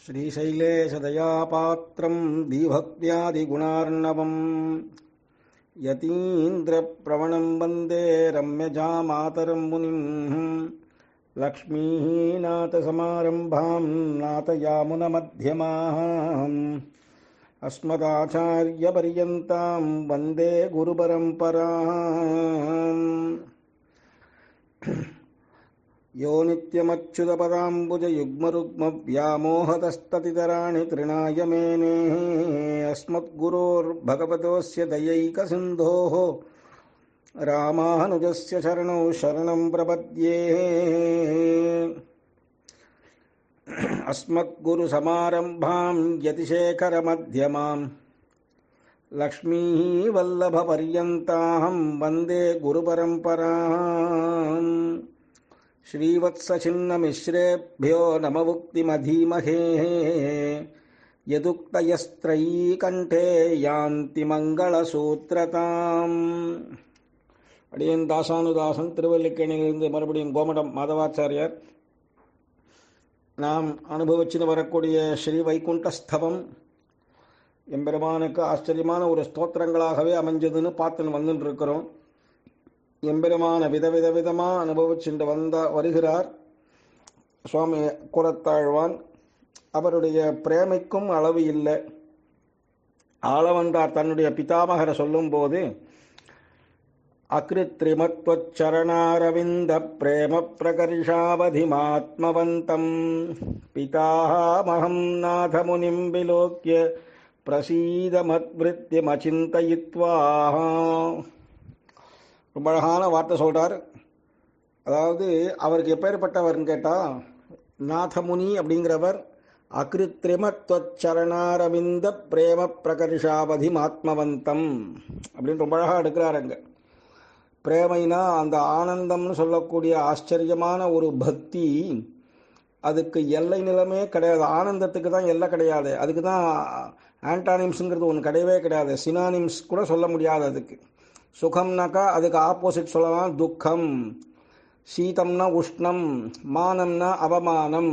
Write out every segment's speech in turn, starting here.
श्रीशैलेशदयापात्रम् दीभक्त्यादिगुणार्णवम् यतीन्द्रप्रवणम् वन्दे रम्यजामातरम् मुनिम् लक्ष्मीः नाथसमारम्भाम् नाथयामुनमध्यमाः अस्मदाचार्यपर्यन्ताम् वन्दे गुरुपरम्पराम् यो नित्यमच्युतपदाम्बुजयुग्मरुग्मव्यामोहतस्ततितराणि तृणाय मेने अस्मद्गुरोर्भगवतोऽस्य दयैकसिन्धोः रामानुजस्य शरणौ शरणं प्रपद्ये अस्मद्गुरुसमारम्भां यतिशेखरमध्यमाम् लक्ष्मीः वल्लभपर्यन्ताहं वन्दे गुरुपरम्पराम् श्रीवत्सचिन्नमिश्रेभ्यो नममुक्तिमधीमहे यदुक्तयस्त्रयी कण्ठे யாந்தி மங்களசூத்திரதாம் அடியன் தாசானுதாசன் திருவல்லிக்கேணியிலிருந்து மறுபடியும் கோமடம் மாதவாச்சாரியார் நாம் அனுபவிச்சுன்னு வரக்கூடிய ஸ்ரீ வைகுண்டஸ்தவம் எம்பெருமானுக்கு ஆச்சரியமான ஒரு ஸ்தோத்திரங்களாகவே அமைஞ்சதுன்னு பார்த்துன்னு வந்துட்டு இருக்கிறோம் எம்பெருமான விதவித விதமாக அனுபவிச்சுட்டு வந்த வருகிறார் சுவாமி குரத்தாழ்வான் அவருடைய பிரேமைக்கும் அளவு இல்லை ஆளவந்தார் தன்னுடைய பிதாமகரை சொல்லும்போது அகிருத்ரிமத்வச்சரணாரவிந்த பிரேம பிரகர்ஷாவதிமாத்மவந்தம் பிதாமகம் நாதமுனிம் விலோக்கிய பிரசீதமத்விருத்தியமச்சிந்தயித்வா ரொம்ப அழகான வார்த்தை சொல்கிறார் அதாவது அவருக்கு எப்பேற்பட்டவர்னு கேட்டால் நாதமுனி அப்படிங்கிறவர் அகிருத்ரிமத்வச்சரணாரவிந்த பிரேம பிரகர்ஷாவதி ஆத்மவந்தம் அப்படின்னு ரொம்ப அழகாக எடுக்கிறார் அங்கே பிரேமைனா அந்த ஆனந்தம்னு சொல்லக்கூடிய ஆச்சரியமான ஒரு பக்தி அதுக்கு எல்லை நிலமே கிடையாது ஆனந்தத்துக்கு தான் எல்லை கிடையாது அதுக்கு தான் ஆன்டானிம்ஸுங்கிறது ஒன்று கிடையவே கிடையாது சினானிம்ஸ் கூட சொல்ல முடியாது அதுக்கு சுகம்னாக்கா அதுக்கு ஆப்போசிட் சொல்லலாம் துக்கம் சீதம்னா உஷ்ணம் மானம்னா அவமானம்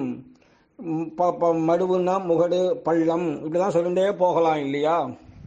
மடுவுன்னா முகடு பள்ளம் இப்படி தான் சொல்லிகிட்டே போகலாம் இல்லையா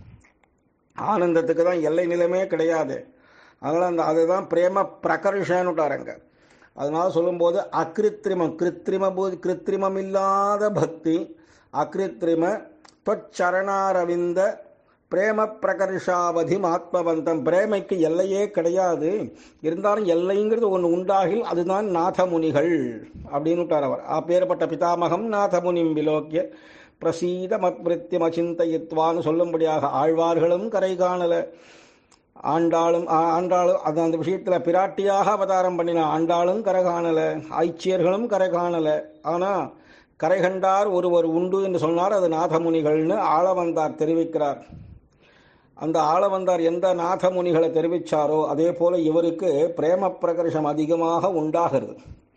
ஆனந்தத்துக்கு தான் எல்லை நிலைமே கிடையாது அதனால் அந்த அதுதான் பிரேம பிரகர்ஷன்னுட்டாருங்க அதனால சொல்லும்போது அகிருத்திரிமம் கிருத்திரிம கிருத்திரிமம் இல்லாத பக்தி அகிருத்திரிம தொச்சரணாரவிந்த பிரேம பிரகர்ஷாவதி ஆத்மவந்தம் பிரேமைக்கு எல்லையே கிடையாது இருந்தாலும் எல்லைங்கிறது ஒன்று உண்டாகில் அதுதான் நாதமுனிகள் அப்படின்னு விட்டார் அவர் அப்பேற்பட்ட பிதாமகம் நாதமுனிம் விலோக்கிய பிரசீத மத்விருத்தியம் அச்சிந்தயித்வான்னு சொல்லும்படியாக ஆழ்வார்களும் கரை காணல ஆண்டாளும் ஆண்டாளும் அது அந்த விஷயத்தில் பிராட்டியாக அவதாரம் பண்ணின ஆண்டாளும் கரை காணல ஐச்சியர்களும் கரை காணல ஆனால் கரை கண்டார் ஒருவர் உண்டு என்று சொன்னார் அது நாதமுனிகள்னு ஆளவந்தார் தெரிவிக்கிறார் அந்த ஆளவந்தார் எந்த நாதமுனிகளை தெரிவித்தாரோ அதே போல இவருக்கு பிரேம பிரகர்ஷம் அதிகமாக உண்டாகிறது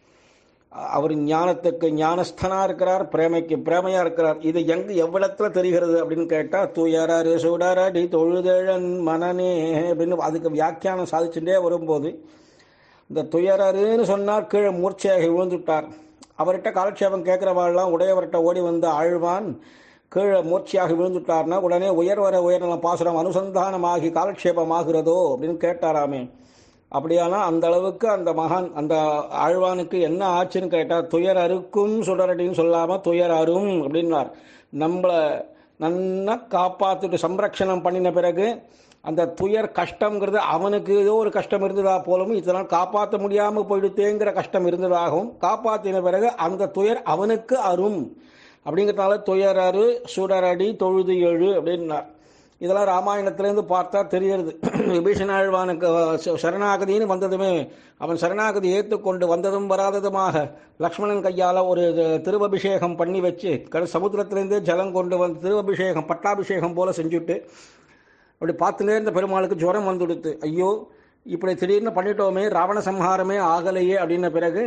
அவர் ஞானத்துக்கு ஞானஸ்தனா இருக்கிறார் பிரேமைக்கு பிரேமையா இருக்கிறார் இது எங்கு எவ்விடத்துல தெரிகிறது அப்படின்னு கேட்டா துயரரு சுடரடி தொழுதழன் மனநே அப்படின்னு அதுக்கு வியாக்கியானம் சாதிச்சுட்டே வரும்போது இந்த துயரருன்னு சொன்னார் கீழே மூர்ச்சையாக விழுந்துட்டார் அவர்கிட்ட காலட்சேபம் கேட்கிறவாள்லாம் உடையவர்கிட்ட ஓடி வந்து ஆழ்வான் கீழே மூர்ச்சியாக விழுந்துட்டார்னா உடனே உயர்வர உயர்நல பாசுரம் அனுசந்தானமாகி காலட்சேபமாகிறதோ அப்படின்னு கேட்டாராமே அப்படியானா அந்த அளவுக்கு அந்த மகான் அந்த ஆழ்வானுக்கு என்ன ஆச்சுன்னு கேட்டால் துயர் அறுக்கும் சுடரடின்னு சொல்லாமல் துயர் அரும் அப்படின்னார் நம்மளை நன்னா காப்பாற்றிட்டு சம்ரக்ஷணம் பண்ணின பிறகு அந்த துயர் கஷ்டங்கிறது அவனுக்கு ஏதோ ஒரு கஷ்டம் இருந்ததா போலவும் இதனால் காப்பாற்ற முடியாமல் போயிடுத்தேங்கிற கஷ்டம் இருந்ததாகவும் காப்பாற்றின பிறகு அந்த துயர் அவனுக்கு அரும் அப்படிங்கிறதுனால துயரரு சுடரடி தொழுது எழு அப்படின்னார் இதெல்லாம் ராமாயணத்திலேருந்து பார்த்தா தெரியறது விபீஷண ஆழ்வானுக்கு சரணாகதின்னு வந்ததுமே அவன் சரணாகதி ஏற்றுக்கொண்டு வந்ததும் வராததுமாக லக்ஷ்மணன் கையால் ஒரு திருவபிஷேகம் பண்ணி வச்சு கட சமுத்திரத்திலேருந்தே ஜலம் கொண்டு வந்து திருவபிஷேகம் பட்டாபிஷேகம் போல செஞ்சுட்டு அப்படி பார்த்துட்டே இருந்த பெருமாளுக்கு ஜுரம் வந்துடுத்து ஐயோ இப்படி திடீர்னு பண்ணிட்டோமே ராவண சம்ஹாரமே ஆகலையே அப்படின்ன பிறகு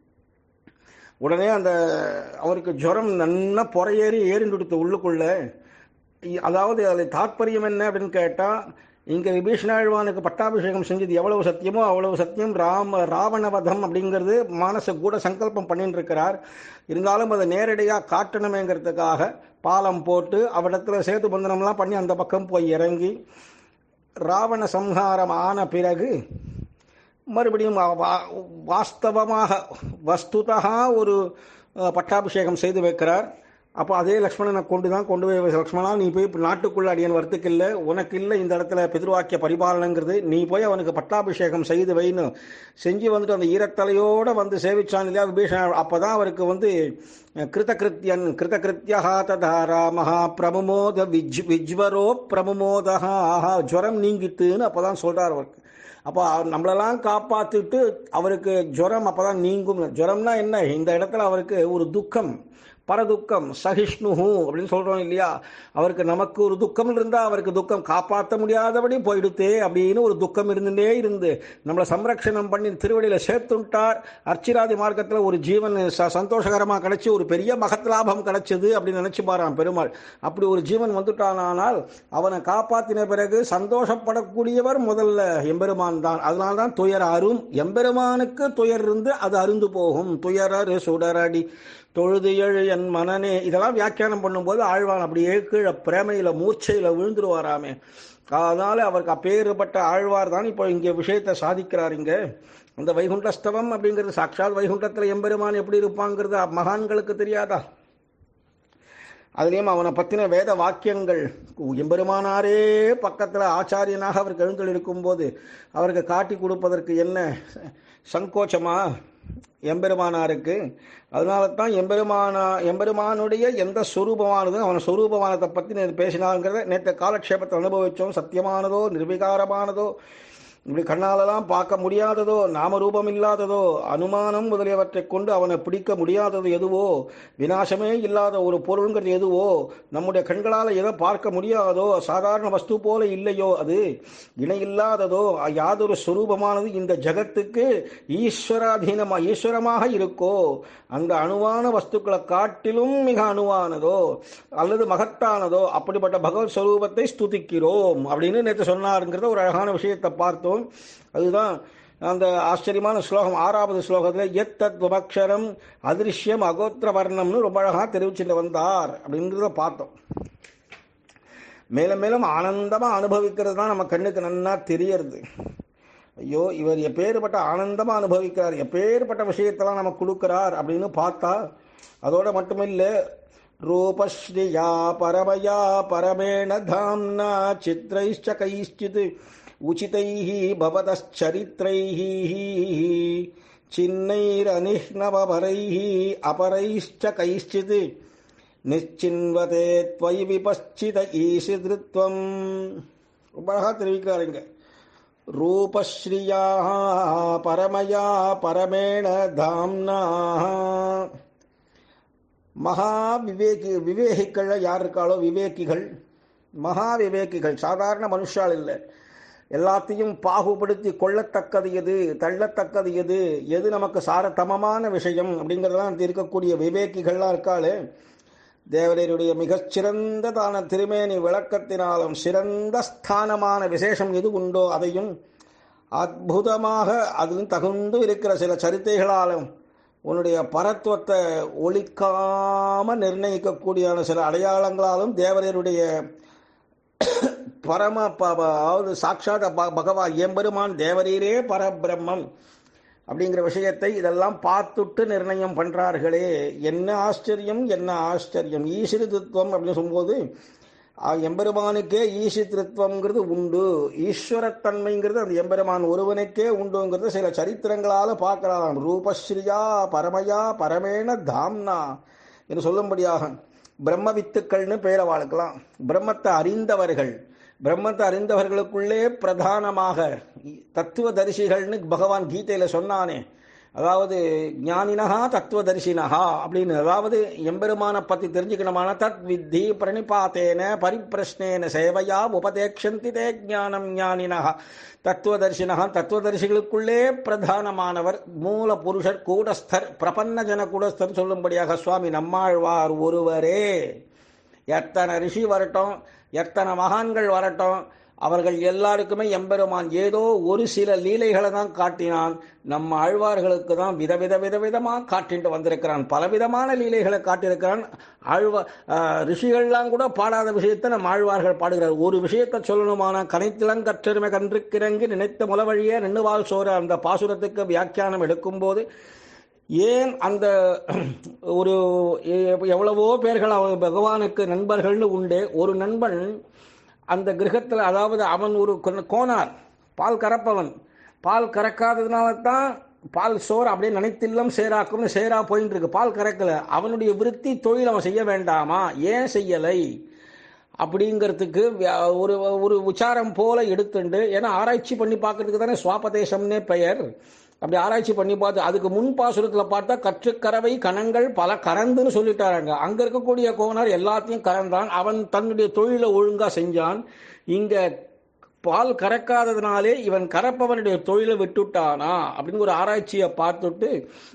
உடனே அந்த அவருக்கு ஜுரம் நன்னா பொறையேறி ஏறிண்டு உள்ளுக்குள்ள அதாவது அது தாற்பயம் என்ன அப்படின்னு கேட்டால் இங்க விபீஷணாழ்வானுக்கு பட்டாபிஷேகம் செஞ்சது எவ்வளவு சத்தியமோ அவ்வளவு சத்தியம் ராம ராவணவதம் அப்படிங்கிறது மானச கூட சங்கல்பம் பண்ணிட்டு இருக்கிறார் இருந்தாலும் அதை நேரடியாக காட்டணுமேங்கிறதுக்காக பாலம் போட்டு அவரிடத்துல சேது பந்தனம்லாம் பண்ணி அந்த பக்கம் போய் இறங்கி ராவண சம்ஹாரம் ஆன பிறகு மறுபடியும் வா- வா- வாஸ்தவமாக வஸ்துதா ஒரு அஹ், பட்டாபிஷேகம் செய்து வைக்கிறார் அப்போ அதே லக்ஷ்மணனை கொண்டு தான் கொண்டு போய் லக்ஷ்மணா நீ போய் நாட்டுக்குள்ள அடியன் வரத்துக்கு இல்லை உனக்கு இல்லை இந்த இடத்துல பிதிர்வாக்கிய பரிபாலனங்கிறது நீ போய் அவனுக்கு பட்டாபிஷேகம் செய்து வைன்னு செஞ்சு வந்துட்டு அந்த ஈரத்தலையோட வந்து சேவிச்சான் இல்லையா விபீஷண அப்பதான் அவருக்கு வந்து கிருதகிருத்தியன் கிருதகிருத்தியா ததா ராமஹா பிரமுமோத விஜ் விஜ்வரோ பிரமுமோதஹா ஆஹா ஜுரம் நீங்கித்துன்னு அப்பதான் சொல்றார் அவருக்கு அப்போ அவர் நம்மளெல்லாம் காப்பாத்திட்டு அவருக்கு ஜுரம் அப்பதான் நீங்கும் ஜுரம்னா என்ன இந்த இடத்துல அவருக்கு ஒரு துக்கம் பரதுக்கம் சகிஷ்ணுஹு அப்படின்னு சொல்றோம் இல்லையா அவருக்கு நமக்கு ஒரு துக்கம் இருந்தா அவருக்கு துக்கம் காப்பாற்ற முடியாதபடி போயிடுத்தே அப்படின்னு ஒரு துக்கம் இருந்துட்டே இருந்து நம்மளை சம்ரக்ஷணம் பண்ணி திருவடியில சேர்த்துட்டார் அர்ச்சிராதி மார்க்கத்துல ஒரு ஜீவன் ச- சந்தோஷகரமா கிடைச்சி ஒரு பெரிய மகத் லாபம் கிடைச்சது அப்படின்னு நினைச்சு பாரான் பெருமாள் அப்படி ஒரு ஜீவன் வந்துட்டானால் அவனை காப்பாத்தின பிறகு சந்தோஷப்படக்கூடியவர் முதல்ல எம்பெருமான் தான் அதனால தான் துயர் அரும் எம்பெருமானுக்கு துயர் இருந்து அது அருந்து போகும் துயரரு சுடரடி தொழுது எழு என் மனனே இதெல்லாம் வியாக்கியானம் பண்ணும்போது ஆழ்வான் அப்படியே கீழே பிரேமையில மூர்ச்சையில விழுந்துருவாராமே அதனால அவருக்கு அப்பேறுபட்ட ஆழ்வார் தான் இப்போ இங்க விஷயத்தை சாதிக்கிறார் இங்க அந்த வைகுண்டஸ்தவம் அப்படிங்கிறது சாட்சாத் வைகுண்டத்துல எம்பெருமான் எப்படி இருப்பாங்கிறது மகான்களுக்கு தெரியாதா அதுலேயும் அவனை பற்றின வேத வாக்கியங்கள் எம்பெருமானாரே பக்கத்தில் ஆச்சாரியனாக அவர் எழுந்தல் இருக்கும்போது அவருக்கு காட்டி கொடுப்பதற்கு என்ன சங்கோச்சமா எம்பெருமானாருக்கு அதனால தான் எம்பெருமானா எம்பெருமானுடைய எந்த சொரூபமானது அவன் சொரூபமானதை பற்றி நேற்று பேசினாங்கிறத நேற்று காலக்ஷேபத்தை அனுபவித்தோம் சத்தியமானதோ நிர்விகாரமானதோ இப்படி கண்ணாலெல்லாம் பார்க்க முடியாததோ நாமரூபம் இல்லாததோ அனுமானம் முதலியவற்றைக் கொண்டு அவனை பிடிக்க முடியாதது எதுவோ வினாசமே இல்லாத ஒரு பொருள்ங்கிறது எதுவோ நம்முடைய கண்களால் எதை பார்க்க முடியாதோ சாதாரண வஸ்து போல இல்லையோ அது இணையில்லாததோ யாதொரு சுரூபமானது இந்த ஜகத்துக்கு ஈஸ்வராதீனமா ஈஸ்வரமாக இருக்கோ அந்த அணுவான வஸ்துக்களை காட்டிலும் மிக அணுவானதோ அல்லது மகத்தானதோ அப்படிப்பட்ட பகவத் ஸ்வரூபத்தை ஸ்துதிக்கிறோம் அப்படின்னு நேற்று சொன்னாருங்கிறத ஒரு அழகான விஷயத்தை பார்த்தோம் அதுதான் அந்த ஆச்சரியமான ஸ்லோகம் ஆறாவது ஸ்லோகத்தில் எத் தத் விபக்ஷரம் அதிருஷ்யம் அகோத்திர வர்ணம்னு ரொம்ப அழகாக தெரிவிச்சுட்டு வந்தார் அப்படிங்கிறத பார்த்தோம் மேலும் மேலும் ஆனந்தமா அனுபவிக்கிறது தான் நம்ம கண்ணுக்கு நன்னா தெரியறது ஐயோ இவர் எப்பேற்பட்ட ஆனந்தமா அனுபவிக்கிறார் எப்பேற்பட்ட விஷயத்தெல்லாம் நமக்கு கொடுக்கிறார் அப்படின்னு பார்த்தா அதோட மட்டுமில்ல ரூபஸ்ரீயா பரமயா பரமேண தாம்னா சித்ரைश्च கைश्चित् உச்சிதைः பவதச்சரித்ரைः சின்னைரனிஷ்ணவபரைः अपरैश्च कैश्चित् நிச்சின்வதே त्वयि விபஸ்சித ஈசிதிருத்வம் ரொம்ப அழகா தெரிவிக்கிறாருங்க ரூபஸ்ரீயா பரமயா பரமேண தாம்னா மகா விவேகி விவேகிகள் யார் இருக்காளோ விவேகிகள் மகா விவேகிகள் சாதாரண மனுஷால் இல்லை எல்லாத்தையும் பாகுபடுத்தி கொள்ளத்தக்கது எது தள்ளத்தக்கது எது எது நமக்கு சாரதமமான விஷயம் அப்படிங்கிறதெல்லாம் இருக்கக்கூடிய விவேகிகள்லாம் இருக்காளே தேவரையருடைய மிகச்சிறந்ததான திருமேனி விளக்கத்தினாலும் சிறந்த ஸ்தானமான விசேஷம் எது உண்டோ அதையும் அற்புதமாக அதுவும் தகுந்து இருக்கிற சில சரித்தைகளாலும் உன்னுடைய பரத்துவத்தை ஒழிக்காம நிர்ணயிக்கக்கூடியான சில அடையாளங்களாலும் தேவரையருடைய பரம ப- ப- அதாவது சாட்சாத் ப- பகவான் எம்பெருமான் தேவரீரே பரபிரம்மம் அப்படிங்கிற விஷயத்தை இதெல்லாம் பார்த்துட்டு நிர்ணயம் பண்றார்களே என்ன ஆச்சரியம் என்ன ஆச்சரியம் ஈஸ்வரித்துவம் அப்படின்னு சொல்லும்போது அஹ், எம்பெருமானுக்கே ஈசித்திருத்துவங்கிறது உண்டு ஈஸ்வரத்தன்மைங்கிறது அந்த எம்பெருமான் ஒருவனுக்கே உண்டுங்கிறது சில சரித்திரங்களால பார்க்கலாம் ரூபஸ்ரீயா பரமயா பரமேண தாம்னா என்று சொல்லும்படியாக பிரம்ம வித்துக்கள்னு பெயரை வாழ்க்கலாம் பிரம்மத்தை அறிந்தவர்கள் பிரம்மத்தை அறிந்தவர்களுக்குள்ளே பிரதானமாக தத்துவ தரிசிகள்னு பகவான் கீதையில சொன்னானே அதாவது ஞானினஹா தத்துவ தரிசினஹா அப்படின்னு அதாவது எம்பெருமான பத்தி தெரிஞ்சுக்கணுமான தத் வித்தி பிரணிபாத்தேன பரிப்பிரஷ்னேன சேவையா உபதேக்ஷந்தி தே ஞானம் ஞானினஹா தத்துவதர்சினஹா தத்துவதர்சிகளுக்குள்ளே பிரதானமானவர் மூல புருஷர் கூடஸ்தர் பிரபன்ன ஜன கூடஸ்தர் சொல்லும்படியாக சுவாமி நம்மாழ்வார் ஒருவரே எத்தனை ரிஷி வரட்டும் எத்தனை மகான்கள் வரட்டும் அவர்கள் எல்லாருக்குமே எம்பெருமான் ஏதோ ஒரு சில லீலைகளை தான் காட்டினான் நம்ம ஆழ்வார்களுக்கு தான் விதவித விதவிதமாக காட்டிட்டு வந்திருக்கிறான் பலவிதமான லீலைகளை காட்டியிருக்கிறான் ஆழ்வா ஆஹ், ரிஷிகள்லாம் கூட பாடாத விஷயத்தை நம்ம ஆழ்வார்கள் பாடுகிறார் ஒரு விஷயத்தை சொல்லணுமானா கனைத்திலங்கற்றெருமை கன்றுக்கிறங்கி நினைத்த முலவழியே நின்னுவால் சோற அந்த பாசுரத்துக்கு வியாக்கியானம் எடுக்கும்போது ஏன் அந்த ஒரு எ- எவ்வளவோ பேர்கள் அவன் பகவானுக்கு நண்பர்கள்னு உண்டு ஒரு நண்பன் அந்த கிரகத்தில் அதாவது அவன் ஒரு கொ- கோனார் பால் கறப்பவன் பால் கறக்காததுனால தான் பால் சோறு அப்படியே நினைத்தில்லம் சேராக்கும்னு சேரா போயிட்டு இருக்கு பால் கறக்கல அவனுடைய விருத்தி தொழில் அவன் செய்ய வேண்டாமா ஏன் செய்யலை அப்படிங்கிறதுக்கு வியா- ஒரு ஒரு விசாரம் போல எடுத்துண்டு ஏன்னா ஆராய்ச்சி பண்ணி பார்க்கறதுக்கு தானே சுவாபதேசம்னே பெயர் அப்படி ஆராய்ச்சி பண்ணி பார்த்து அதுக்கு முன் பாசுரத்தில் பார்த்தா கற்றுக்கறவை கணங்கள் பல கறந்துன்னு சொல்லிட்டாராங்க அங்க இருக்கக்கூடிய கோனார் எல்லாத்தையும் கறந்தான் அவன் தன்னுடைய தொழிலை ஒழுங்கா செஞ்சான் இங்க பால் கறக்காததுனாலே இவன் கறப்பவனுடைய தொழிலை விட்டுட்டானா அப்படின்னு ஒரு ஆராய்ச்சியை பார்த்துட்டு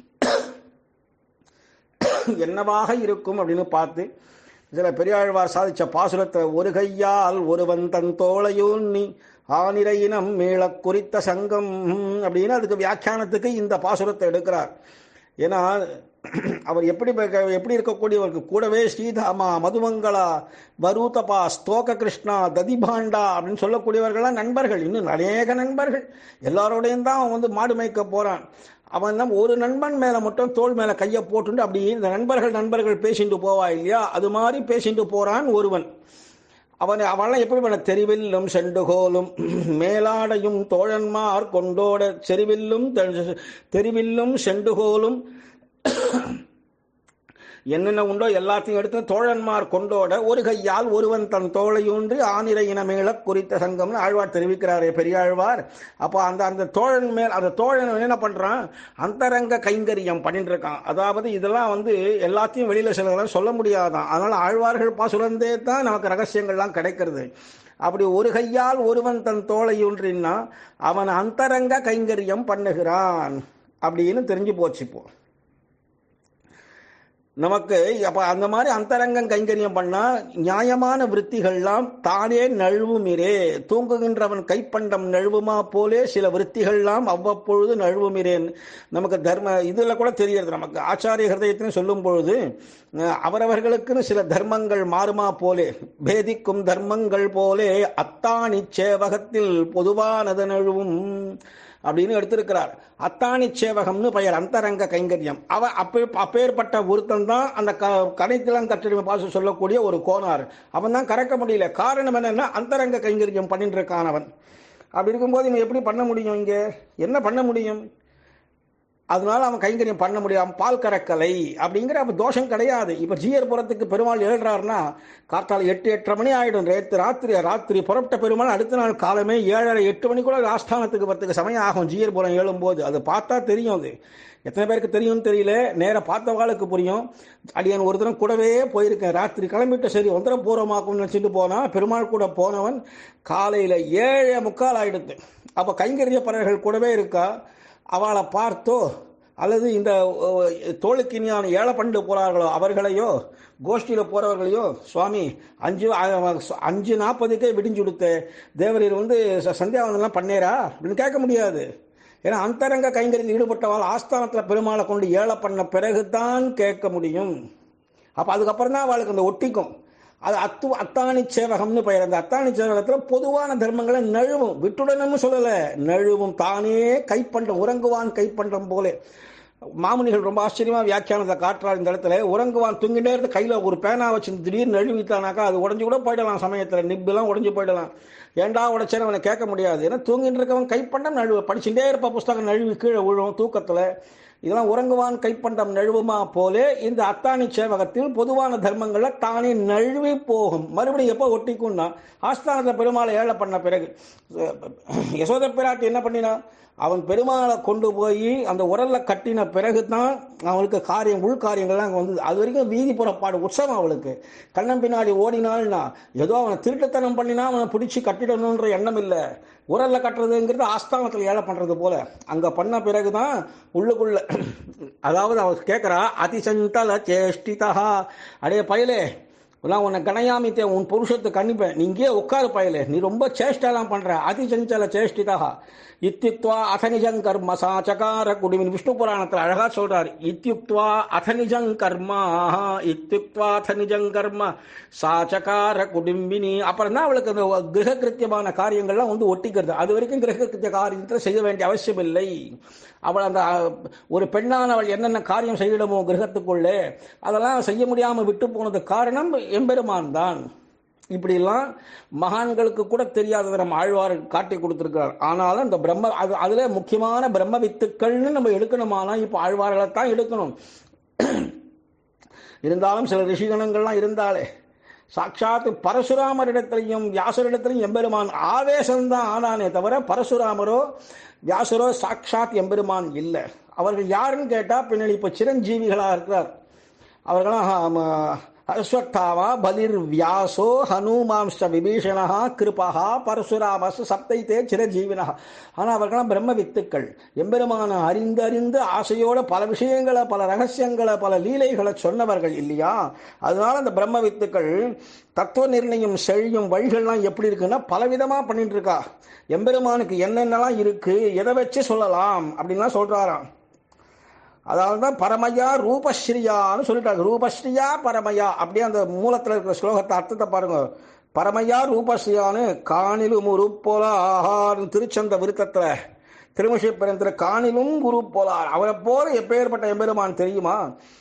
என்னவாக இருக்கும் அப்படின்னு பார்த்து இதில் பெரியாழ்வார் சாதிச்ச பாசுரத்தை ஒரு கையால் ஒருவன் தன் தோளையூன்னி ஆனிரையினம் மீளக் குறித்த சங்கம் அப்படின்னு அதுக்கு வியாக்கியானத்துக்கு இந்த பாசுரத்தை எடுக்கிறார் ஏன்னா அவர் எப்படி ப- எப்படி இருக்கக்கூடியவருக்கு கூடவே ஸ்ரீதாமா மதுமங்களா வரூதபா ஸ்தோக கிருஷ்ணா ததிபாண்டா அப்படின்னு சொல்லக்கூடியவர்கள்லாம் நண்பர்கள் இன்னும் அநேக நண்பர்கள் எல்லாரோடையும் தான் அவன் வந்து மாடு மேய்க்க போறான் அவன் தான் ஒரு நண்பன் மேல மட்டும் தோள் மேல கையை போட்டுட்டு அப்படி இந்த நண்பர்கள் நண்பர்கள் பேசிட்டு போவா இல்லையா அது மாதிரி பேசிட்டு போறான் ஒருவன் அவன் அவன்லாம் எப்படி பண்ண தெரிவில்லும் செண்டுகோலும் மேலாடையும் தோழன்மார் கொண்டோட செறிவில்லும் தெ- தெரிவில்லும் செண்டுகோலும் என்னென்ன உண்டோ எல்லாத்தையும் எடுத்து தோழன்மார் கொண்டோட ஒரு கையால் ஒருவன் தன் தோளையூன்றி ஆனிரை இனமேள குறித்த சங்கம்னு ஆழ்வார் தெரிவிக்கிறாரே பெரியாழ்வார் அப்போ அந்த அந்த தோழன் மேல் அந்த தோழன் என்ன பண்றான் அந்தரங்க கைங்கரியம் பண்ணிட்டு இருக்கான் அதாவது இதெல்லாம் வந்து எல்லாத்தையும் வெளியில சிலதெல்லாம் சொல்ல முடியாதான் அதனால ஆழ்வார்கள் பாசுரந்தே தான் நமக்கு ரகசியங்கள்லாம் கிடைக்கிறது அப்படி ஒரு கையால் ஒருவன் தன் தோளையூன்றின்னா அவன் அந்தரங்க கைங்கரியம் பண்ணுகிறான் அப்படின்னு தெரிஞ்சு போச்சு இப்போ நமக்கு அப்ப அந்த மாதிரி அந்தரங்கம் கைங்கரியம் பண்ணா நியாயமான விருத்திகள்லாம் தானே நழுவுமிரே தூங்குகின்றவன் கைப்பண்டம் நழுவுமா போலே சில விருத்திகள்லாம் அவ்வப்பொழுது நழுவுமிரேன் நமக்கு தர்ம இதுல கூட தெரிகிறது நமக்கு ஆச்சாரிய ஹிருதயத்தின்னு சொல்லும் பொழுது அஹ், அவரவர்களுக்குன்னு சில தர்மங்கள் மாறுமா போலே பேதிக்கும் தர்மங்கள் போலே அத்தாணி சேவகத்தில் பொதுவானது நழுவும் அப்படின்னு எடுத்திருக்கிறார் அத்தாணி சேவகம்னு பெயர் அந்தரங்க கைங்கரியம் அவ அப்பே அப்பேற்பட்ட ஒருத்தன் தான் அந்த க கனைத்திலம் கட்டிடமை பாச சொல்லக்கூடிய ஒரு கோனார் அவன் தான் கறக்க முடியல காரணம் என்னன்னா அந்தரங்க கைங்கரியம் பண்ணிட்டு இருக்கான் அவன் அப்படி இருக்கும்போது இவன் எப்படி பண்ண முடியும் இங்க என்ன பண்ண முடியும் அதனால அவன் கைங்கரியம் பண்ண முடியாம பால் கறக்கலை அப்படிங்கிற அப்ப தோஷம் கிடையாது இப்ப ஜீயர்புரத்துக்கு பெருமாள் எழுறாருன்னா காத்தால எட்டு எட்டரை மணி ஆயிடும் நேற்று ராத்திரி ராத்திரி புறப்பட்ட பெருமாள் அடுத்த நாள் காலமே ஏழரை எட்டு மணிக்குள்ள ஆஸ்தானத்துக்கு வரத்துக்கு சமயம் ஆகும் ஜீயர்புரம் எழும்போது அது பார்த்தா தெரியும் அது எத்தனை பேருக்கு தெரியும்னு தெரியல நேரா பார்த்தவாளுக்கு புரியும் அடியான் ஒரு தினம் கூடவே போயிருக்கேன் ராத்திரி கிளம்பிட்டு சரி ஒந்தரம் போறோமாக்கும்னு நினைச்சிட்டு போனா பெருமாள் கூட போனவன் காலையில ஏழே முக்கால் ஆயிடுது அப்ப கைங்கரிய பறவைகள் கூடவே இருக்கா அவளை பார்த்தோ அல்லது இந்த அஹ், தோளுக்கினியான ஏழை பண்டு போறார்களோ அவர்களையோ கோஷ்டியில் போறவர்களையோ சுவாமி அஞ்சு அஹ், அஞ்சு நாற்பதுக்கே விடிஞ்சு கொடுத்த தேவரீர் வந்து ச- சந்தியாவந்தெல்லாம் பண்ணேரா அப்படின்னு கேட்க முடியாது ஏன்னா அந்தரங்க கைங்கரியில் ஈடுபட்டவாள் ஆஸ்தானத்தில் பெருமாளை கொண்டு ஏழை பண்ண பிறகுதான் கேட்க முடியும் அப்ப அதுக்கப்புறம் தான் அவளுக்கு அந்த ஒட்டிக்கும் அது அத்து அத்தாணி சேவகம்னு பெயர் அந்த அத்தாணி சேவகத்துல பொதுவான தர்மங்களை நழுவும் விட்டுடணும்னு சொல்லல நழுவும் தானே கைப்பண்டம் உறங்குவான் கைப்பண்டம் போலே மாமுனிகள் ரொம்ப ஆச்சரியமா வியாக்கியானத்தை காட்டுறார் இந்த இடத்துல உறங்குவான் தூங்கிட்டே இருந்து கையில ஒரு பேனா வச்சு திடீர்னு நழுவித்தானாக்கா அது உடஞ்சு கூட போயிடலாம் சமயத்துல நிப்பெல்லாம் உடஞ்சு போயிடலாம் ஏன்டா உடைச்சேன்னு அவனை கேட்க முடியாது ஏன்னா தூங்கிட்டு இருக்கவன் கைப்பண்டம் நழுவு படிச்சுட்டே இருப்ப புஸ்தகம் நழுவி கீழே விழுவும் தூக்கத்துல இதெல்லாம் உறங்குவான் கைப்பண்டம் நழுவுமா போலே இந்த அத்தாணி சேவகத்தில் பொதுவான தர்மங்கள்ல தானே நழுவி போகும் மறுபடியும் எப்போ ஒட்டிக்கும்னா ஆஸ்தானத்துல பெருமாளை ஏழை பண்ண பிறகு யசோத பிராட்டி என்ன பண்ணினா அவன் பெருமாளை கொண்டு போய் அந்த உரல்ல கட்டின பிறகுதான் அவனுக்கு காரியம் உள் காரியங்கள்லாம் அங்கே வந்து அது வரைக்கும் வீதி புறப்பாடு உற்சவம் அவளுக்கு கண்ணன் பின்னாடி ஓடினாள்னா ஏதோ அவனை திருட்டுத்தனம் பண்ணினா அவனை பிடிச்சி கட்டிடணுன்ற எண்ணம் இல்லை உரல்ல கட்டுறதுங்கிறது ஆஸ்தானத்தில் ஏழை பண்றது போல அங்க பண்ண பிறகுதான் உள்ளுக்குள்ள அதாவது அவ கேட்கிறா அதிசந்தல சேஷ்டிதா அடே பயலே நான் உன்னை கணையாமித்தே உன் புருஷத்தை கணிப்பேன் நீ இங்கேயே உட்காரு பயலே நீ ரொம்ப சேஷ்டெல்லாம் பண்ற அதிசஞ்சல சேஷ்டிதா இத்தியுக்துவா அசனிஜங் கர்ம சாச்சகார குடிமின் விஷ்ணு புராணத்தில் அழகா சொல்றாரு இத்தியுக்துவா அசனிஜங் கர்மா இத்தியுக்துவா அசனிஜங் கர்ம சாச்சகார குடும்பினி அப்புறம் தான் அவளுக்கு அந்த கிரக கிருத்தியமான காரியங்கள்லாம் வந்து ஒட்டிக்கிறது அது வரைக்கும் கிரக கிருத்திய காரியத்தை செய்ய வேண்டிய அவசியம் இல்லை அவள் அந்த அஹ், ஒரு பெண்ணானவள் என்னென்ன காரியம் செய்யணுமோ கிரகத்துக்குள்ளே அதெல்லாம் செய்ய முடியாம விட்டு போனது காரணம் எம்பெருமான் தான் இப்படிலாம் மகான்களுக்கு கூட தெரியாததை நம்ம ஆழ்வார் காட்டி கொடுத்திருக்கிறார் ஆனாலும் இந்த பிரம்ம அது அதுல முக்கியமான பிரம்ம வித்துக்கள்னு நம்ம எடுக்கணுமானா இப்போ ஆழ்வார்களை தான் எடுக்கணும் இருந்தாலும் சில ரிஷிகணங்கள்லாம் இருந்தாலே சாட்சாத் பரசுராமரிடத்திலையும் வியாசரிடத்திலையும் எம்பெருமான் ஆவேசம்தான் ஆனானே தவிர பரசுராமரோ வியாசரோ சாட்சாத் எம்பெருமான் இல்லை அவர்கள் யாருன்னு கேட்டா பின்னாடி இப்போ சிரஞ்சீவிகளா இருக்கிறார் அவர்களாம் அஸ்வத்தாவா பலிர் வியாசோ ஹனுமாம்ச விபீஷணா கிருபா பரசுராமஸ் சப்தைத்தே சிரஜீவினா ஆனால் அவர்களாம் பிரம்ம வித்துக்கள் எம்பெருமான அறிந்து அறிந்து ஆசையோட பல விஷயங்களை பல ரகசியங்களை பல லீலைகளை சொன்னவர்கள் இல்லையா அதனால அந்த பிரம்ம வித்துக்கள் தத்துவ நிர்ணயம் செழியும் வழிகள்லாம் எப்படி இருக்குன்னா பலவிதமா பண்ணிட்டு இருக்கா எம்பெருமானுக்கு என்னென்னலாம் இருக்கு எதை வச்சு சொல்லலாம் அப்படின்லாம் சொல்றாராம் அதாவது தான் பரமயா ரூபஸ்ரீயான்னு சொல்லிட்டாங்க ரூபஸ்ரீயா பரமயா அப்படியே அந்த மூலத்தில் இருக்கிற ஸ்லோகத்தை அர்த்தத்தை பாருங்க பரமயா ரூபஸ்ரீயான்னு காணிலும் உருப்போலார் திருச்சந்த விருத்தத்தில் திருமஷி பிறந்த காணிலும் குரு போலார் அவரை போல எப்பேற்பட்ட எம்பெருமான் தெரியுமா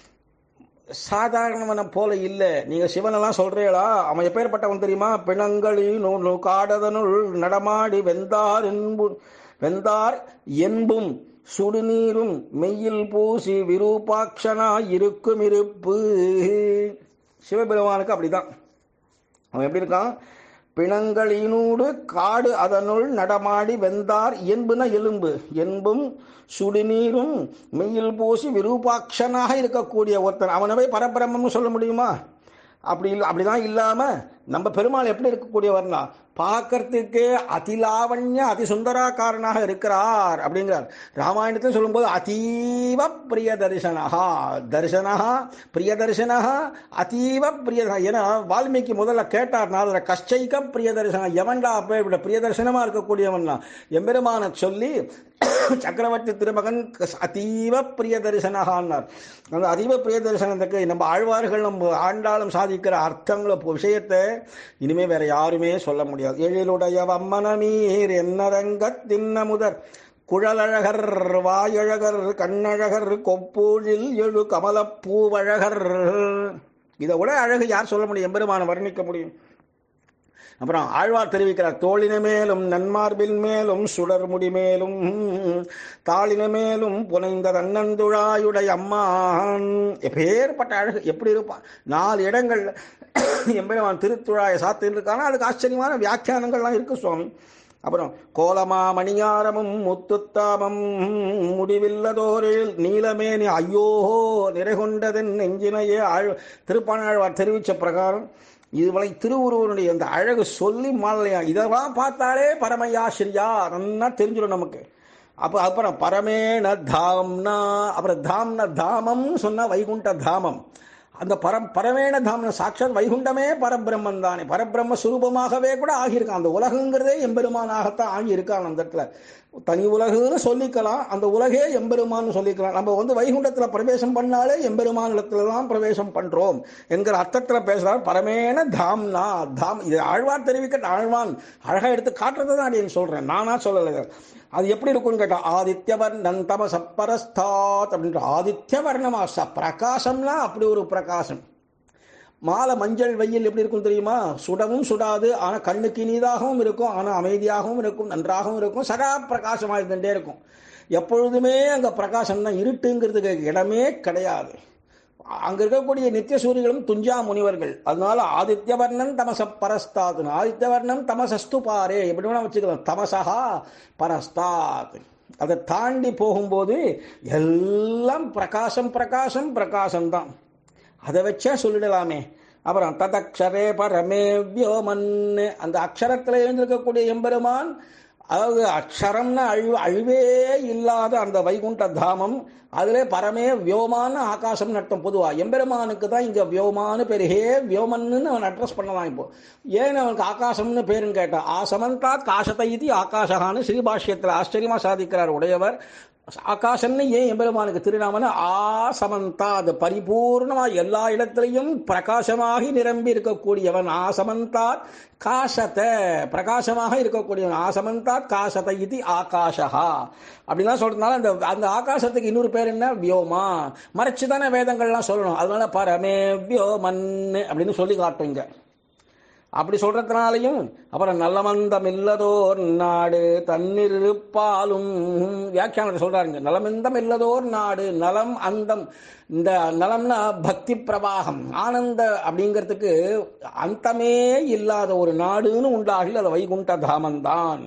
சாதாரணவனை போல இல்லை நீங்க சிவனெல்லாம் சொல்றீங்களா அவன் எப்பேற்பட்டவன் தெரியுமா பிணங்களினுள் காடதனுள் நடமாடி வெந்தார் என்பு வெந்தார் என்பும் சுடுநீரும் மெய்யில் பூசி விரூபாட்சனா இருக்கும் இருப்பு சிவபெருமானுக்கு அப்படிதான் அவன் எப்படி இருக்கான் பிணங்களினூடு காடு அதனுள் நடமாடி வெந்தார் என்புன எலும்பு என்பும் சுடுநீரும் மெய்யில் பூசி விரூபாட்சனாக இருக்கக்கூடிய ஒருத்தன் அவனவே பரபிரம்மம்னு சொல்ல முடியுமா அப்படி இல்லை அப்படிதான் இல்லாம நம்ம பெருமாள் எப்படி இருக்கக்கூடியவர்னா பார்க்கறதுக்கே அதிலாவண்ய அதிசுந்தராக்காரனாக இருக்கிறார் அப்படிங்கிறார் ராமாயணத்தில் சொல்லும்போது அதீவ பிரிய தரிசனஹா தரிசனஹா பிரிய தரிசனஹா அதீவ பிரிய ஏன்னா வால்மீகி முதல்ல கேட்டார் நாதர கஷ்டைக்க பிரிய தரிசனம் எவன்டா அப்ப இப்படி பிரிய தரிசனமா இருக்கக்கூடியவன் எம்பெருமான சொல்லி சக்கரவர்த்தி திருமகன் அதீவ பிரிய தரிசனஹான்னார் அந்த அதீவ பிரிய தரிசனத்துக்கு நம்ம ஆழ்வார்கள் நம்ம ஆண்டாளும் சாதிக்கிற அர்த்தங்களை விஷயத்தை இனிமே வேற யாருமே சொல்ல முடியாது எழிலுடைய வம்மனமீர் என்னரங்க தின்ன முதற் குழலழகர் வாயழகர் கண்ணழகர் கொப்பூழில் எழு கமலப்பூவழகர் இதை விட அழகு யார் சொல்ல முடியும் எம்பெருமான வர்ணிக்க முடியும் அப்புறம் ஆழ்வார் தெரிவிக்கிறார் தோளின மேலும் நன்மார்பில் மேலும் சுடர் முடி மேலும் தாளின மேலும் புனைந்த தன்னந்துழாயுடைய அம்மான் எப்பேற்பட்ட அழகு எப்படி இருப்பான் நாலு இடங்கள்ல எம்பெருமான் திருத்துழாயை சாத்தின்னு இருக்கானா அதுக்கு ஆச்சரியமான வியாக்கியானங்கள்லாம் இருக்கு சுவாமி அப்புறம் கோலமா மணியாரமும் முத்துத்தாமம் முடிவில்லதோரில் நீலமேனி ஐயோ நிறைகொண்டதன் நெஞ்சினையே ஆழ் திருப்பாணாழ்வார் தெரிவித்த பிரகாரம் இதுவரை திருவுருவனுடைய அந்த அழகு சொல்லி மாலையா இதெல்லாம் பார்த்தாலே பரமயாசிரியா நல்லா தெரிஞ்சிடும் நமக்கு அப்போ அப்புறம் பரமேன தாம்னா அப்புறம் தாம்னா தாமம்னு சொன்னா வைகுண்ட தாமம் அந்த பரம் பரமேன தாமன சாட்சாத் வைகுண்டமே பரபிரம்மன் தானே பரபிரம்ம சுரூபமாகவே கூட ஆகியிருக்கான் அந்த உலகங்கிறதே எம்பெருமானாகத்தான் ஆகியிருக்கான் அந்த இடத்துல தனி உலகுன்னு சொல்லிக்கலாம் அந்த உலகே எம்பெருமான்னு சொல்லிக்கலாம் நம்ம வந்து வைகுண்டத்துல பிரவேசம் பண்ணாலே எம்பெருமான் இடத்துல தான் பிரவேசம் பண்றோம் என்கிற அர்த்தத்துல பேசுறார் பரமேன தாம்னா தாம் இது ஆழ்வார் தெரிவிக்க ஆழ்வான் அழகா எடுத்து காட்டுறது தான் அப்படின்னு சொல்றேன் நானா சொல்லலை அது எப்படி இருக்கும்னு கேட்டா ஆதித்யவர்ணன் தமச பரஸ்தாத் அப்படின்ற ஆதித்ய வர்ணமா ச பிரகாசம்னா அப்படி ஒரு பிரகாசம் மாலை மஞ்சள் வெயில் எப்படி இருக்கும் தெரியுமா சுடவும் சுடாது ஆனா கண்ணுக்கு இனிதாகவும் இருக்கும் ஆனா அமைதியாகவும் இருக்கும் நன்றாகவும் இருக்கும் சதா பிரகாசமா இருந்துட்டே இருக்கும் எப்பொழுதுமே அங்க பிரகாசம் தான் இருட்டுங்கிறதுக்கு இடமே கிடையாது அங்க இருக்கக்கூடிய நித்திய சூரியர்களும் துஞ்சா முனிவர்கள் அதனால ஆதித்யவர்ணன் தமச பரஸ்தாத் ஆதித்யவர்ணன் தமசஸ்து பாரே எப்படி வேணா வச்சுக்கலாம் தமசஹா பரஸ்தாத் அதை தாண்டி போகும்போது எல்லாம் பிரகாசம் பிரகாசம் பிரகாசம் தான் அதை வச்சே சொல்லிடலாமே அப்புறம் ததக்ஷரே பரமே வியோமன் அந்த அக்ஷரத்தில் எழுந்திருக்கக்கூடிய எம்பெருமான் அதாவது அக்ஷரம்னு அழிவு அழிவே இல்லாத அந்த வைகுண்ட தாமம் அதிலே பரமே வியோமான ஆகாசம் நட்டம் பொதுவா எம்பெருமானுக்கு தான் இங்க வியோமான்னு பேரு ஹே வியோமன்னு அவன் அட்ரஸ் பண்ணலாம் இப்போ ஏன் அவனுக்கு ஆகாசம்னு பேருன்னு கேட்டான் ஆசமந்தாத் காசத்தை இது ஆகாஷகான்னு ஸ்ரீபாஷ்யத்தில் ஆச்சரியமா சாதிக்கிறார் உடையவர் ஆகாசம்னு ஏன் எம்பெருமானுக்கு திருநாமன்னு ஆசமந்தா அது பரிபூர்ணமா எல்லா இடத்திலையும் பிரகாசமாகி நிரம்பி இருக்கக்கூடியவன் ஆசமந்தாத் காசத பிரகாசமாக இருக்கக்கூடியவன் ஆசமந்தாத் காசத இது ஆகாஷா அப்படிலாம் சொல்றதுனால அந்த அந்த ஆகாசத்துக்கு இன்னொரு பேர் என்ன வியோமா மறைச்சு தானே வேதங்கள்லாம் சொல்லணும் அதனால பரமே வியோமன் அப்படின்னு சொல்லி காட்டும் இங்க அப்படி சொல்றதுனாலையும் அப்புறம் நல்லமந்தம் இல்லதோர் நாடு தண்ணீர் இருப்பாலும் வியாக்கியானத்தை சொல்றாருங்க நலமந்தம் இல்லதோர் நாடு நலம் அந்தம் இந்த நலம்னா பக்தி பிரவாகம் ஆனந்த அப்படிங்கிறதுக்கு அந்தமே இல்லாத ஒரு நாடுன்னு உண்டாகல அது வைகுண்ட தாமந்தான்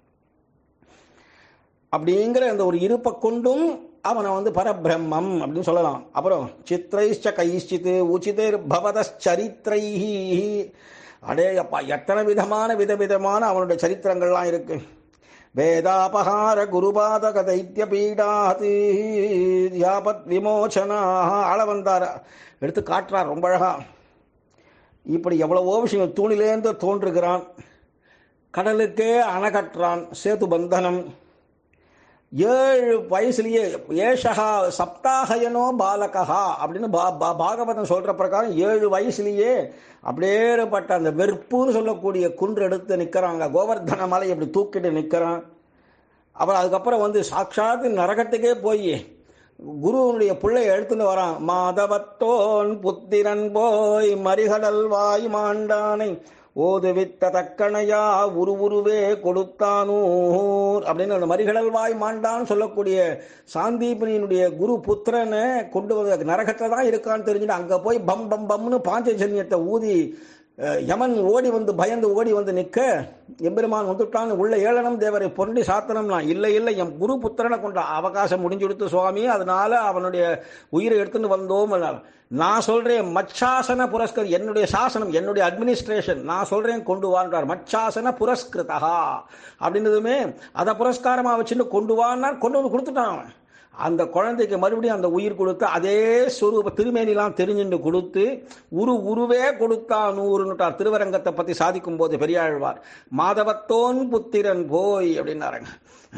அப்படிங்கிற அந்த ஒரு இருப்பை கொண்டும் அவனை வந்து பரபிரம்மம் அப்படின்னு சொல்லலாம் அப்புறம் சித்திரைச்ச கைஷ்சித்து உச்சிதர் பவதச்சரித்திரைஹி அடே அப்பா எத்தனை விதமான விதவிதமான அவனுடைய சரித்திரங்கள்லாம் இருக்கு வேதாபகார குருபாதக தைத்திய பீடாதி தியாபத் விமோச்சனா ஆள வந்தார் எடுத்து காட்டுறார் ரொம்ப அழகா இப்படி எவ்வளவோ விஷயங்கள் தூணிலேருந்து தோன்றுகிறான் கடலுக்கே அணை கட்டுறான் சேது பந்தனம் ஏழு வயசுலயே ஏஷகா சப்தாகயனோ பாலகா அப்படின்னு பா- பா- பாகவதம் சொல்ற பிரகாரம் ஏழு வயசுலயே அப்படியேப்பட்ட அந்த வெறுப்புன்னு சொல்லக்கூடிய குன்று எடுத்து நிக்கிறாங்க கோவர்தன மலை அப்படி தூக்கிட்டு நிக்கிறான் அப்புறம் அதுக்கப்புறம் வந்து சாட்சாத் நரகத்துக்கே போய் குருவனுடைய பிள்ளை எடுத்துன்னு வரான் மாதவத்தோன் புத்திரன் போய் மறிகடல் வாய் மாண்டானை ஓதுவித்த தக்கணையா உரு உருவே கொடுத்தானூர் அப்படின்னு அந்த மறிகடல் வாய் மாண்டான்னு சொல்லக்கூடிய சாந்தீபனியினுடைய குரு புத்திரனை கொண்டு வந்து நரகத்துல தான் இருக்கான்னு தெரிஞ்சுட்டு அங்க போய் பம் பம் பம்னு பாஞ்சஜன்யத்தை ஊதி அஹ், யமன் ஓடி வந்து பயந்து ஓடி வந்து நிற்க எம்பெருமான் வந்துட்டான் உள்ள ஏளனம் தேவரை பொருண்டி சாத்தனம்னா இல்லை இல்லை என் குரு புத்திரனை கொண்ட அவகாசம் முடிஞ்சுடுத்து சுவாமி அதனால அவனுடைய உயிரை எடுத்துன்னு வந்தோம் நான் சொல்றேன் மச்சாசன புரஸ்கர் என்னுடைய சாசனம் என்னுடைய அட்மினிஸ்ட்ரேஷன் நான் சொல்றேன் கொண்டு வான்றார் மச்சாசன புரஸ்கிருதா அப்படின்னதுமே அதை புரஸ்காரமா வச்சுட்டு கொண்டு வான்னார் கொண்டு வந்து கொடுத்துட்டான் அவன் அந்த குழந்தைக்கு மறுபடியும் அந்த உயிர் கொடுத்து அதே சொரூப திருமேனிலாம் தெரிஞ்சுட்டு கொடுத்து உரு உருவே கொடுத்தா நூறுன்னுட்டார் திருவரங்கத்தை பத்தி சாதிக்கும் போது பெரியாழ்வார் மாதவத்தோன் புத்திரன் போய் அப்படின்னாருங்க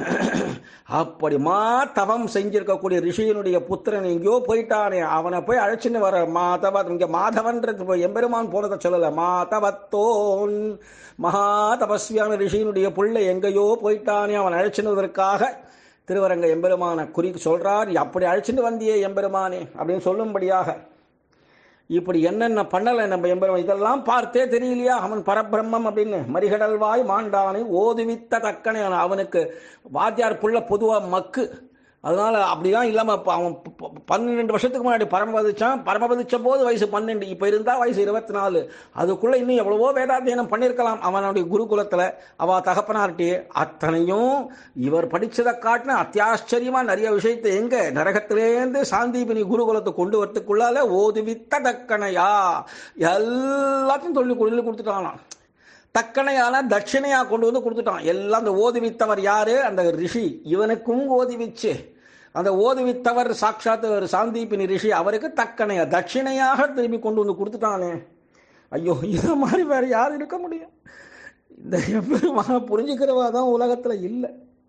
அப்படி மா தவம் செஞ்சிருக்கக்கூடிய ரிஷியனுடைய புத்திரன் எங்கேயோ போயிட்டானே அவனை போய் அழைச்சின்னு வர மாதவ இங்க மாதவன்றது போய் எம்பெருமான் போனதை சொல்லல மாதவத்தோன் மகா தபஸ்வியான ரிஷியனுடைய புள்ளை எங்கேயோ போயிட்டானே அவன் அழைச்சினதற்காக திருவரங்க எம்பெருமான குறி சொல்றார் அப்படி அழைச்சிட்டு வந்தியே எம்பெருமானே அப்படின்னு சொல்லும்படியாக இப்படி என்னென்ன பண்ணல நம்ம எம்பெருமான் இதெல்லாம் பார்த்தே தெரியலையா அவன் பரபிரம்மம் அப்படின்னு மரிகடல்வாய் மாண்டானை ஓதுவித்த தக்கனை அவனுக்கு வாத்தியார் புள்ள பொதுவா மக்கு அதனால அப்படிலாம் இல்லாம இப்ப அவன் ப- ப- பன்னிரெண்டு வருஷத்துக்கு முன்னாடி பரமபதிச்சான் பரமபதிச்ச போது வயசு பன்னெண்டு இப்ப இருந்தா வயசு இருபத்தி நாலு அதுக்குள்ள இன்னும் எவ்வளவோ வேதாத்தியனம் பண்ணிருக்கலாம் அவனுடைய குருகுலத்துல அவ தகப்பனார்ட்டி அத்தனையும் இவர் படிச்சதை காட்டின அத்தியாச்சரியமா நிறைய விஷயத்தை எங்க நரகத்திலேருந்து சாந்தீபினி குருகுலத்தை கொண்டு வரத்துக்குள்ளால ஓதுவித்த தக்கனையா எல்லாத்தையும் சொல்லி சொல்லி கொடுத்துட்டானாம் தக்கனையான தட்சிணையா கொண்டு வந்து கொடுத்துட்டான் எல்லாம் அந்த ஓதுவித்தவர் யாரு அந்த ரிஷி இவனுக்கும் ஓதுவிச்சு அந்த ஓதுவித்தவர் சாட்சாத் ஒரு சாந்தீபினி ரிஷி அவருக்கு தக்கனையா தட்சிணையாக திரும்பி கொண்டு வந்து கொடுத்துட்டானே ஐயோ இத மாதிரி வேற யார் இருக்க முடியும் இந்த எவ்வளவு புரிஞ்சுக்கிறவா தான் உலகத்துல இல்லை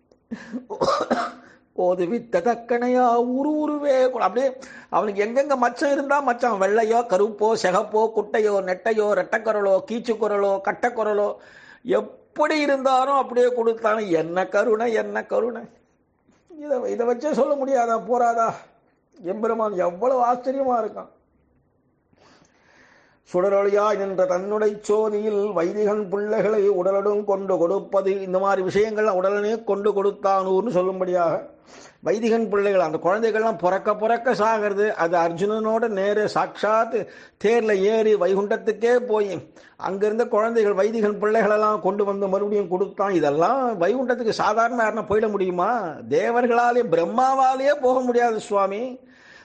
ஓதுவித்த தக்கனையா உரு உருவே கூட அப்படியே அவனுக்கு எங்கெங்க மச்சம் இருந்தா மச்சான் வெள்ளையோ கருப்போ சிகப்போ குட்டையோ நெட்டையோ ரெட்டக்குரலோ கீச்சுக்குரலோ கட்டக்குரலோ எப்படி இருந்தாலும் அப்படியே கொடுத்தானு என்ன கருணை என்ன கருணை இதை இதை வச்சே சொல்ல முடியாதா போறாதா எம்பெருமான் எவ்வளவு ஆச்சரியமா இருக்கான் சுடரொளியாய் நின்ற தன்னுடை சோதியில் வைதிகன் பிள்ளைகளை உடலடும் கொண்டு கொடுப்பது இந்த மாதிரி விஷயங்கள்லாம் உடலனே கொண்டு கொடுத்தானூர்னு சொல்லும்படியாக வைதிகன் பிள்ளைகள் அந்த குழந்தைகள்லாம் பிறக்க பிறக்க சாகிறது அது அர்ஜுனனோட நேரு சாட்சாத் தேர்ல ஏறி வைகுண்டத்துக்கே போய் அங்கிருந்த குழந்தைகள் வைதிகன் பிள்ளைகளெல்லாம் கொண்டு வந்து மறுபடியும் கொடுத்தான் இதெல்லாம் வைகுண்டத்துக்கு சாதாரண யாருன்னா போயிட முடியுமா தேவர்களாலே பிரம்மாவாலேயே போக முடியாது சுவாமி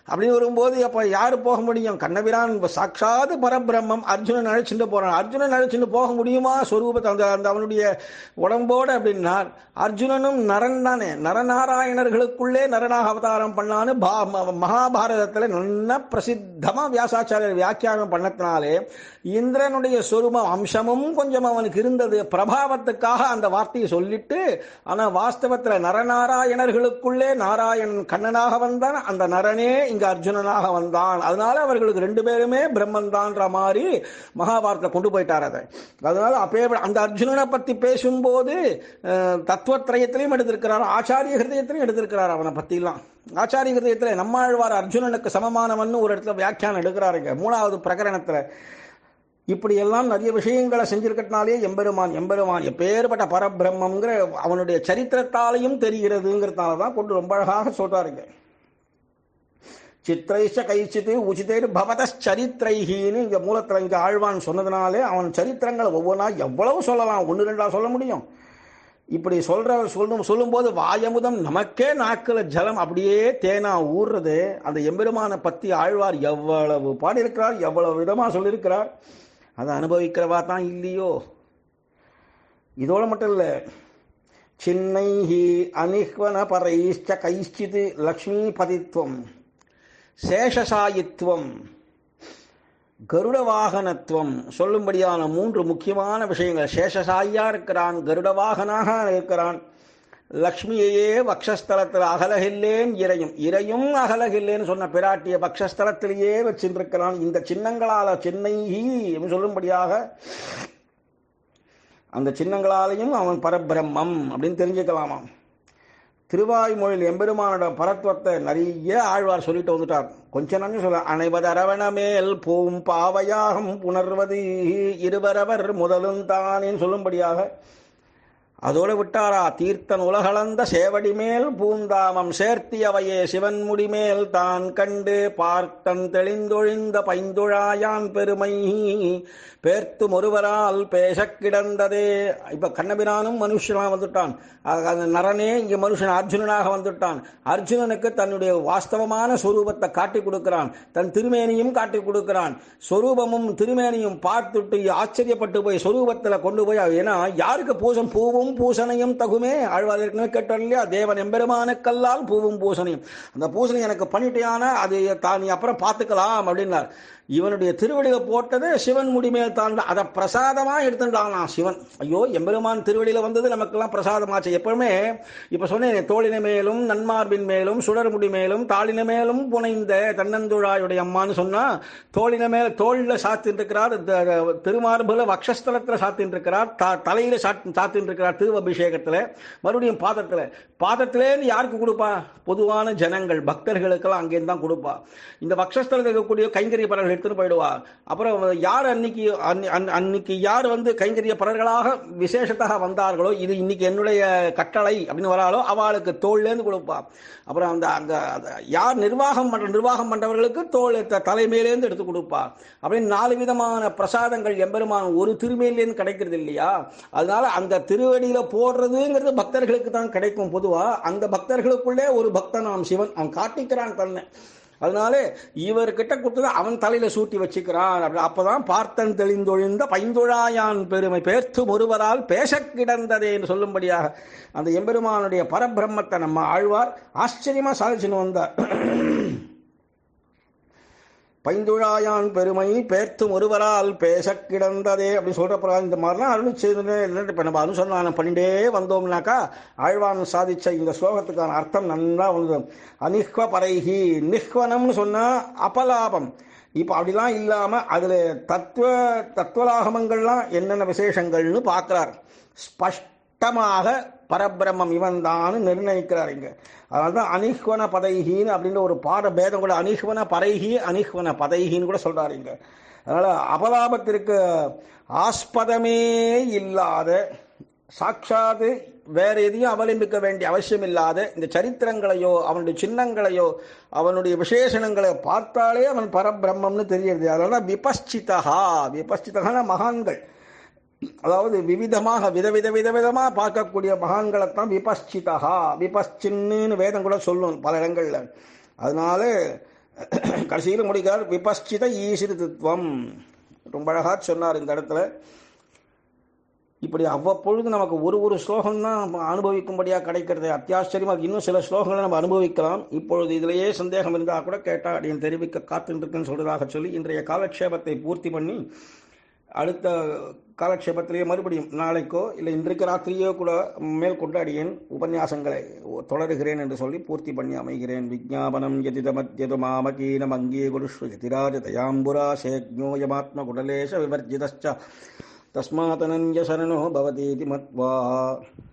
அப்படின்னு வரும்போது அப்ப யாரு போக முடியும் கண்ணபிரான் சாட்சாது பரபிரம்மம் அர்ஜுனன் அழைச்சிட்டு போறான் அர்ஜுனன் அழைச்சிட்டு போக முடியுமா சொரூபத்தை அந்த அந்த அவனுடைய உடம்போட அப்படின்னார் அர்ஜுனனும் நரன் தானே நரநாராயணர்களுக்குள்ளே நரனாக அவதாரம் பண்ணான்னு பா ம- மகாபாரதத்துல நல்ல பிரசித்தமா வியாசாச்சாரியர் வியாக்கியானம் பண்ணத்தினாலே இந்திரனுடைய சொரூபம் அம்சமும் கொஞ்சம் அவனுக்கு இருந்தது பிரபாவத்துக்காக அந்த வார்த்தையை சொல்லிட்டு ஆனா வாஸ்தவத்துல நரநாராயணர்களுக்குள்ளே நாராயணன் கண்ணனாக வந்தான் அந்த நரனே இங்க அர்ஜுனனாக வந்தான் அதனால அவர்களுக்கு ரெண்டு பேருமே பிரம்மன் தான்ற மாதிரி மகாபாரதத்தை கொண்டு போயிட்டார் அதை அதனால அப்பே அந்த அர்ஜுனனை பத்தி பேசும்போது அஹ், தத்துவத்திரயத்திலையும் எடுத்திருக்கிறார் ஆச்சாரிய ஹிருதயத்திலையும் எடுத்திருக்கிறார் அவனை பத்திலாம் ஆச்சாரிய ஹிருதயத்துல நம்மாழ்வார் அர்ஜுனனுக்கு சமமானவன் ஒரு இடத்துல வியாக்கியானம் எடுக்கிறாருங்க மூணாவது பிரகரணத்துல இப்படி எல்லாம் நிறைய விஷயங்களை செஞ்சிருக்கனாலே எம்பெருமான் எம்பெருமான் எப்பேற்பட்ட பரபிரம்மங்கிற அவனுடைய சரித்திரத்தாலையும் தெரிகிறதுங்கிறதுனால தான் கொண்டு ரொம்ப அழகாக சொல்றாருங்க சித்திரைச்ச கைச்சித்து உச்சிதேர் பவதச்சரித்திரைகின்னு இங்க மூலத்துல இங்க ஆழ்வான் சொன்னதுனாலே அவன் சரித்திரங்களை ஒவ்வொன்றா எவ்வளவு சொல்லலாம் ஒன்று ரெண்டா சொல்ல முடியும் இப்படி சொல்ற சொல்லும் சொல்லும்போது வாயமுதம் நமக்கே நாக்குல ஜலம் அப்படியே தேனா ஊறுறது அந்த எம்பெருமானை பத்தி ஆழ்வார் எவ்வளவு பாடியிருக்கிறார் எவ்வளவு விதமா சொல்லியிருக்கிறார் அதை அனுபவிக்கிறவா தான் இல்லையோ இதோட மட்டும் இல்ல சின்னைஹி அனிஹ்வன பரைஷ்ட கைஷ்சித் லக்ஷ்மிபதித்வம் சேஷசாயித்துவம் கருட வாகனத்துவம் சொல்லும்படியான மூன்று முக்கியமான விஷயங்கள் சேஷசாயியா இருக்கிறான் கருட வாகனாக இருக்கிறான் லக்ஷ்மியையே வக்ஷஸ்தலத்தில் அகலகில்லேன் இறையும் இறையும் அகலகில்லேன்னு சொன்ன பிராட்டிய பக்ஷஸ்தலத்திலேயே வச்சிருக்கிறான் இந்த சின்னங்களால சின்னைஹி என்று சொல்லும்படியாக அந்த சின்னங்களாலையும் அவன் பரபிரம்மம் அப்படின்னு தெரிஞ்சுக்கலாமாம் திருவாய்மொழியில் எம்பெருமானோட பரத்துவத்தை நிறைய ஆழ்வார் சொல்லிட்டு வந்துட்டார் கொஞ்ச நாள் சொல்ல அனைவது அரவண மேல் பூம் பாவையாகம் புணர்வது இருவரவர் முதலும் தானேன்னு சொல்லும்படியாக அதோடு விட்டாரா தீர்த்தன் உலகளந்த சேவடி மேல் பூந்தாமம் சேர்த்தியவையே சிவன் முடிமேல் தான் கண்டு பார்த்தன் தெளிந்தொழிந்த பைந்துழாயான் பெருமை பேர்த்தும் ஒருவரால் பேசக் கிடந்ததே இப்ப கண்ணபிரானும் மனுஷனா வந்துட்டான் ஆக, அந்த நரனே இங்க மனுஷன் அர்ஜுனனாக வந்துட்டான் அர்ஜுனனுக்கு தன்னுடைய வாஸ்தவமான சொரூபத்தை காட்டி கொடுக்கிறான் தன் திருமேனியும் காட்டி கொடுக்கிறான் சொரூபமும் திருமேனியும் பார்த்துட்டு ஆச்சரியப்பட்டு போய் சொரூபத்துல கொண்டு போய் ஏன்னா யாருக்கு பூசம் பூவும் பூசணையும் தகுமே ஆழ்வார் ஏற்கனவே கேட்டார் இல்லையா தேவன் எம்பெருமானுக்கல்லால் பூவும் பூசணையும் அந்த பூசணை எனக்கு பண்ணிட்டியான அது தான் நீ அப்புறம் பார்த்துக்கலாம் அப்படின்னார் இவனுடைய திருவடியில போட்டது சிவன் முடிமேல் தான் அதை பிரசாதமா எடுத்துட்டானா சிவன் ஐயோ எம்பெருமான் திருவடியில வந்தது நமக்கெல்லாம் பிரசாதமாச்சு எப்பவுமே இப்ப சொன்னேன் தோளின மேலும் நன்மார்பின் மேலும் சுடர் முடி மேலும் தாளின மேலும் புனைந்த தன்னந்துழாயுடைய அம்மான்னு சொன்னா தோளின மேல் தோல்ல சாத்தின் இருக்கிறார் த- திருமார்புல வக்ஷஸ்தலத்துல சாத்தின் இருக்கிறார் த- தலையில சாத்தி சாத்தின் இருக்கிறார் திருவபிஷேகத்துல மறுபடியும் பாதத்துல பாதத்திலேருந்து யாருக்கு கொடுப்பா பொதுவான ஜனங்கள் பக்தர்களுக்கெல்லாம் அங்கேருந்து தான் கொடுப்பா இந்த வக்ஷஸ்தலத்தில் இருக்கக்கூடிய கைங்கரிய பலர்கள் எடுத்துன்னு போயிடுவா அப்புறம் யார் அன்னைக்கு அன்னி- அன்- அன்னைக்கு யார் வந்து கைங்கரிய பலர்களாக விசேஷத்தாக வந்தார்களோ இது இன்னைக்கு என்னுடைய கட்டளை அப்படின்னு வராலோ அவளுக்கு தோல்லேருந்து கொடுப்பா அப்புறம் அந்த அந்த அந்த யார் நிர்வாகம் பண்ற நிர்வாகம் பண்றவர்களுக்கு தோல் த- தலைமையிலேருந்து எடுத்து கொடுப்பா அப்படின்னு நாலு விதமான பிரசாதங்கள் எம்பெருமான் ஒரு திருமையிலேருந்து கிடைக்கிறது இல்லையா அதனால அந்த திருவடியில போடுறதுங்கிறது பக்தர்களுக்கு தான் கிடைக்கும் பொதுவா அந்த பக்தர்களுக்குள்ளே ஒரு பக்தனாம் சிவன் அவன் காட்டிக்கிறான் தன்னை அதனால இவர்கிட்ட கொடுத்தது அவன் தலையில சூட்டி வச்சுக்கிறான் அப்படி அப்பதான் பார்த்தன் தெளிந்தொழிந்த பைந்துழாயான் பெருமை பேர்த்து ஒருவரால் பேசக் கிடந்ததே என்று சொல்லும்படியாக அந்த எம்பெருமானுடைய பரபிரம்மத்தை நம்ம ஆழ்வார் ஆச்சரியமா சாதிச்சுன்னு வந்தார் பைந்துழாயான் பெருமை பேர்த்தும் ஒருவரால் பேசக் கிடந்ததே அப்படி சொல்றப்ப இந்த மாதிரிலாம் அருள் செய்து இப்ப நம்ம அனுசந்தானம் பண்ணிட்டே வந்தோம்னாக்கா ஆழ்வான் சாதிச்ச இந்த ஸ்லோகத்துக்கான அர்த்தம் நல்லா வந்து அனிஹ்வ பரைஹி நிஹ்வனம்னு சொன்னா அபலாபம் இப்ப அப்படிலாம் இல்லாம அதுல தத்துவ தத்துவலாகமங்கள்லாம் என்னென்ன விசேஷங்கள்னு பார்க்கிறார் ஸ்பஷ்டமாக பரபிரம்மம் இவன் தான் நிர்ணயிக்கிறார் இங்க அதனால தான் அனிஹ்வன பதைஹின்னு அப்படின்ற ஒரு பாட பேதம் கூட அனிஹ்வன பரைஹி அனிஹ்வன பதைஹின்னு கூட சொல்றாரு இங்க அதனால அபலாபத்திற்கு ஆஸ்பதமே இல்லாத சாட்சாது வேற எதையும் அவலம்பிக்க வேண்டிய அவசியம் இல்லாத இந்த சரித்திரங்களையோ அவனுடைய சின்னங்களையோ அவனுடைய விசேஷணங்களை பார்த்தாலே அவன் பரபிரம்மம்னு தெரியுது அதனால விபஸ்சிதா விபஸ்சிதகான மகான்கள் அதாவது விவிதமாக விதவித விதவிதமா பார்க்கக்கூடிய மகான்களைத்தான் விபஸ்சிதா விபஸ்சின்னு வேதம் கூட சொல்லும் பல இடங்கள்ல அதனால கடைசியில் முடிக்கார் விபஸ்சித ஈசிரித்துவம் ரொம்ப அழகா சொன்னார் இந்த இடத்துல இப்படி அவ்வப்பொழுது நமக்கு ஒரு ஒரு ஸ்லோகம் தான் அனுபவிக்கும்படியாக கிடைக்கிறது அத்தியாச்சரியமா இன்னும் சில ஸ்லோகங்களை நம்ம அனுபவிக்கலாம் இப்பொழுது இதிலேயே சந்தேகம் இருந்தால் கூட கேட்டா அப்படின்னு தெரிவிக்க காத்துருக்குன்னு சொல்றதாக சொல்லி இன்றைய காலக்ஷேபத்தை பூர்த்தி பண்ணி அடுத்த காலக்ஷேபத்திலேயே மறுபடியும் நாளைக்கோ இல்லை இன்றைக்கு ராத்திரியோ கூட மேல் கொண்டாடியேன் உபன்யாசங்களை தொடருகிறேன் என்று சொல்லி பூர்த்தி பண்ணி அமைகிறேன் விஜாபனம் யதிதமத்யது மாமகீனம் அங்கீகுருஷ்வ யதிராஜ தயாம்புரா சேஜ்ஞோயமாத்ம குடலேஷ விவர்ஜிதச்ச தஸ்மாதனஞ்ச சரணோ பவதீதி மத்வா